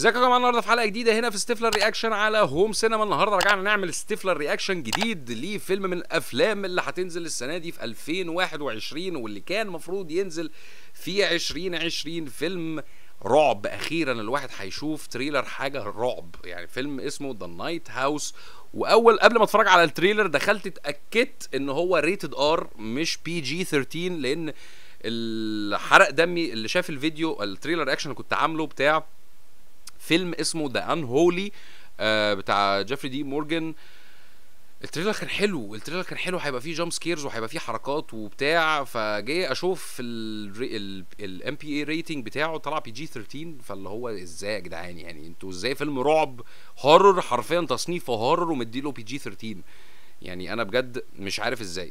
ازيكم يا جماعه النهارده في حلقه جديده هنا في ستيفلر رياكشن على هوم سينما النهارده رجعنا نعمل ستيفلر رياكشن جديد لفيلم من الافلام اللي هتنزل السنه دي في 2021 واللي كان المفروض ينزل في 2020 فيلم رعب اخيرا الواحد هيشوف تريلر حاجه رعب يعني فيلم اسمه ذا نايت هاوس واول قبل ما اتفرج على التريلر دخلت اتاكدت ان هو ريتد ار مش بي جي 13 لان الحرق دمي اللي شاف الفيديو التريلر رياكشن اللي كنت عامله بتاع فيلم اسمه ذا ان هولي بتاع جيفري دي مورجان التريلر كان حلو التريلر كان حلو هيبقى فيه جامب سكيرز وهيبقى فيه حركات وبتاع فجاي اشوف الام بي اي ريتنج بتاعه طلع بي جي 13 فاللي هو ازاي يا جدعان يعني انتوا ازاي فيلم رعب هورر حرفيا تصنيفه هورر ومديله بي جي 13 يعني انا بجد مش عارف ازاي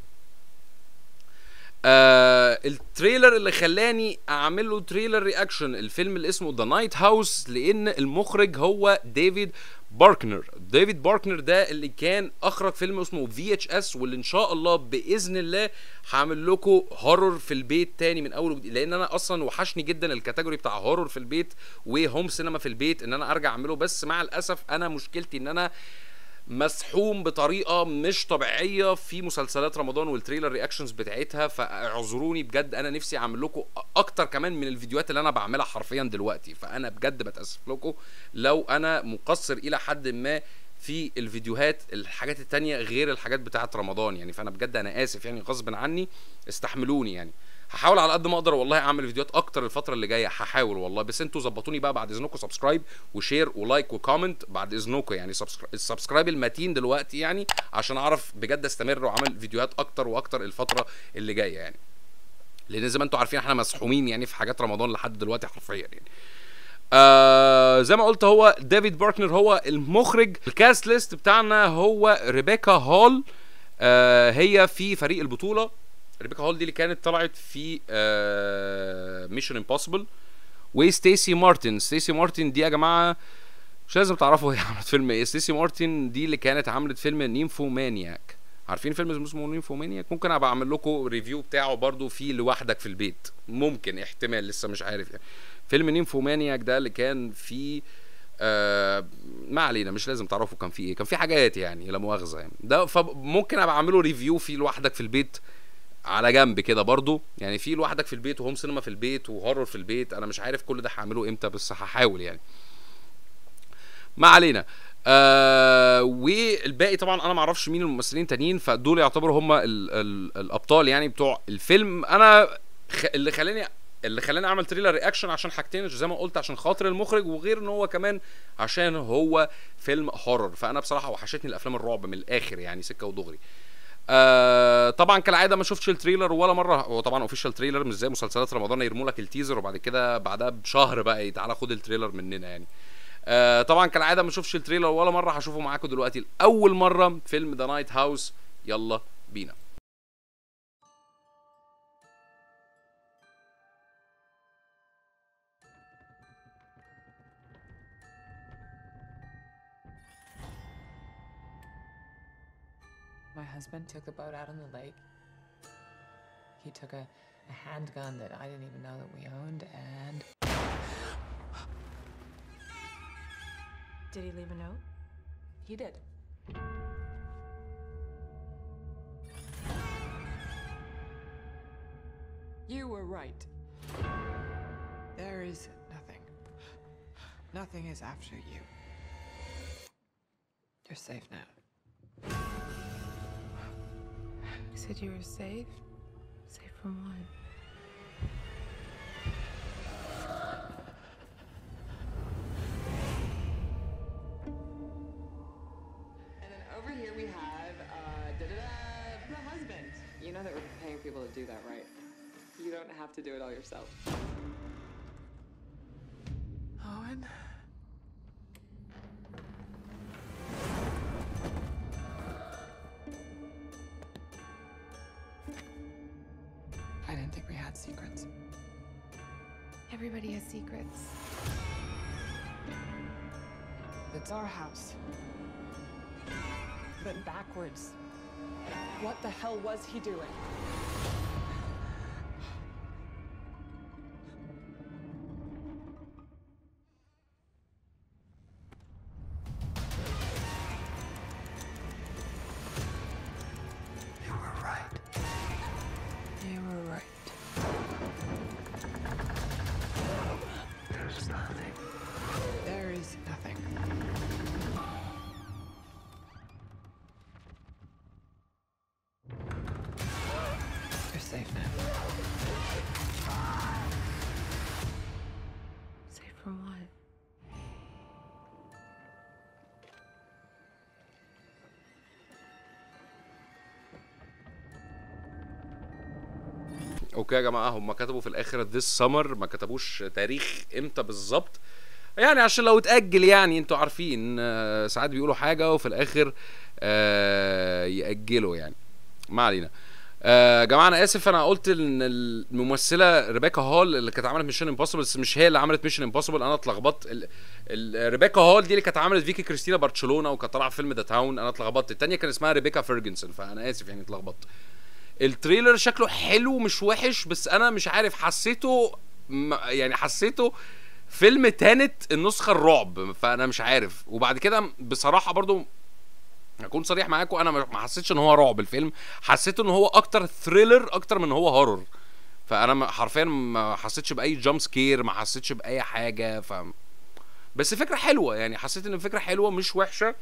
آه التريلر اللي خلاني اعمل له تريلر رياكشن الفيلم اللي اسمه ذا نايت هاوس لان المخرج هو ديفيد باركنر ديفيد باركنر ده اللي كان اخرج فيلم اسمه في اتش اس واللي ان شاء الله باذن الله هعمل لكم هورر في البيت تاني من اول وجديد لان انا اصلا وحشني جدا الكاتيجوري بتاع هورر في البيت وهوم سينما في البيت ان انا ارجع اعمله بس مع الاسف انا مشكلتي ان انا مسحوم بطريقه مش طبيعيه في مسلسلات رمضان والتريلر رياكشنز بتاعتها فاعذروني بجد انا نفسي اعمل لكم اكتر كمان من الفيديوهات اللي انا بعملها حرفيا دلوقتي فانا بجد بتاسف لكم لو انا مقصر الى حد ما في الفيديوهات الحاجات التانية غير الحاجات بتاعت رمضان يعني فانا بجد انا اسف يعني غصب عني استحملوني يعني هحاول على قد ما اقدر والله اعمل فيديوهات اكتر الفتره اللي جايه هحاول والله بس انتوا ظبطوني بقى بعد اذنكم سبسكرايب وشير ولايك وكومنت بعد اذنكم يعني السبسكرايب المتين دلوقتي يعني عشان اعرف بجد استمر واعمل فيديوهات اكتر واكتر الفتره اللي جايه يعني لان زي ما انتوا عارفين احنا مسحومين يعني في حاجات رمضان لحد دلوقتي حرفيا يعني آه زي ما قلت هو ديفيد بارتنر هو المخرج الكاست ليست بتاعنا هو ريبيكا هول آه هي في فريق البطوله ريبيكا هول دي اللي كانت طلعت في ميشن امبوسيبل وستيسي مارتن ستيسي مارتن دي يا جماعه مش لازم تعرفوا هي عملت فيلم ايه ستيسي مارتن دي اللي كانت عملت فيلم نيمفو مانياك عارفين فيلم اسمه نيمفو مانياك ممكن ابقى اعمل لكم ريفيو بتاعه برضو في لوحدك في البيت ممكن احتمال لسه مش عارف يعني فيلم نيمفو مانياك ده اللي كان فيه آه ما علينا مش لازم تعرفوا كان فيه ايه كان فيه حاجات يعني لا مؤاخذه يعني ده فممكن ابقى اعمله ريفيو فيه لوحدك في البيت على جنب كده برضو يعني في لوحدك في البيت وهوم سينما في البيت وهورر في البيت انا مش عارف كل ده هعمله امتى بس هحاول يعني ما علينا آه والباقي طبعا انا ما اعرفش مين الممثلين تانيين فدول يعتبروا هم ال ال الابطال يعني بتوع الفيلم انا خ اللي خلاني اللي خلاني اعمل تريلر رياكشن عشان حاجتين زي ما قلت عشان خاطر المخرج وغير ان هو كمان عشان هو فيلم هورر فانا بصراحه وحشتني الافلام الرعب من الاخر يعني سكه ودغري آه طبعا كالعاده ما شفتش التريلر ولا مره هو طبعا اوفيشال تريلر مش زي مسلسلات رمضان يرموا لك التيزر وبعد كده بعدها بشهر بقى تعالى خد التريلر مننا يعني آه طبعا كالعاده ما شفتش التريلر ولا مره هشوفه معاكم دلوقتي لاول مره فيلم ذا نايت هاوس يلا بينا My husband took the boat out on the lake. He took a, a handgun that I didn't even know that we owned, and. Did he leave a note? He did. You were right. There is nothing. Nothing is after you. You're safe now. You said you were safe? Safe from what? And then over here we have, uh, da-da-da, the husband. You know that we're paying people to do that, right? You don't have to do it all yourself. Owen? I didn't think we had secrets. Everybody has secrets. It's our house. But backwards. What the hell was he doing? safe now. Safe from what? اوكي يا جماعه هم كتبوا في الاخر this summer ما كتبوش تاريخ امتى بالظبط يعني عشان لو اتاجل يعني انتوا عارفين آه، ساعات بيقولوا حاجه وفي الاخر آه، ياجلوا يعني ما علينا آه، يا جماعه انا اسف انا قلت ان الممثله ريبيكا هول اللي كانت عملت ميشن امبوسيبل بس مش هي اللي عملت ميشن امبوسيبل انا اتلخبطت ال- ال- ريبيكا هول دي اللي كانت عملت فيكي كريستينا برشلونه وكانت طالعه في فيلم ذا تاون انا اتلخبطت الثانيه كان اسمها ريبيكا فيرجنسون فانا اسف يعني اتلخبطت التريلر شكله حلو مش وحش بس انا مش عارف حسيته م- يعني حسيته فيلم تانت النسخه الرعب فانا مش عارف وبعد كده بصراحه برضو اكون صريح معاكم انا ما ما حسيتش ان هو رعب الفيلم حسيت ان هو اكتر ثريلر اكتر من هو هورر فانا ما- حرفيا ما حسيتش باي جامب سكير ما حسيتش باي حاجه ف بس فكره حلوه يعني حسيت ان الفكره حلوه مش وحشه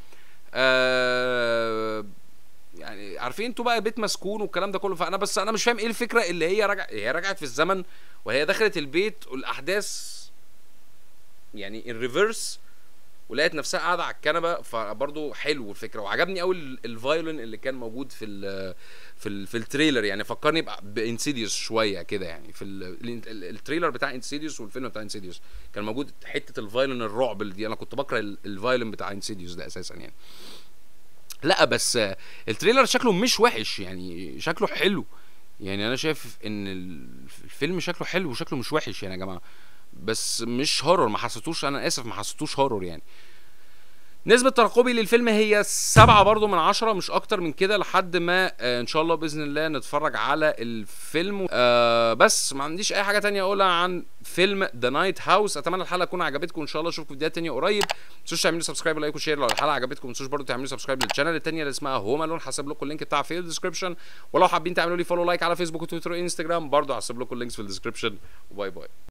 آه يعني عارفين انتوا بقى بيت مسكون والكلام ده كله فانا بس انا مش فاهم ايه الفكره اللي هي رجع هي رجعت في الزمن وهي دخلت البيت والاحداث يعني الريفرس ولقيت نفسها قاعده على الكنبه فبرضه حلو الفكره وعجبني قوي الفايولين اللي كان موجود في ال في ال في التريلر يعني فكرني بانسيديوس شويه كده يعني في ال ال- التريلر بتاع انسيديوس والفيلم بتاع انسيديوس كان موجود حته الفايولين الرعب اللي دي انا كنت بكره ال- الفايولين بتاع انسيديوس ده اساسا يعني لا بس آه، التريلر شكله مش وحش يعني شكله حلو يعني انا شايف ان ال- الفيلم شكله حلو وشكله مش وحش يعني يا جماعه بس مش هورور ما حسيتوش انا اسف ما حسيتوش هورور يعني نسبة ترقبي للفيلم هي سبعة برضو من عشرة مش أكتر من كده لحد ما آه، إن شاء الله بإذن الله نتفرج على الفيلم آه بس ما عنديش أي حاجة تانية أقولها عن فيلم ذا نايت هاوس أتمنى الحلقة تكون عجبتكم إن شاء الله أشوفكم في فيديوهات تانية قريب ما تنسوش تعملوا سبسكرايب ولايك وشير لو الحلقة عجبتكم ما تنسوش برضو تعملوا سبسكرايب للشانل التانية اللي اسمها هوم الون هسيب لكم اللينك بتاعها في الديسكربشن ولو حابين تعملوا لي فولو لايك على فيسبوك وتويتر وانستجرام برضو هسيب لكم اللينكس في الديسكربشن وباي باي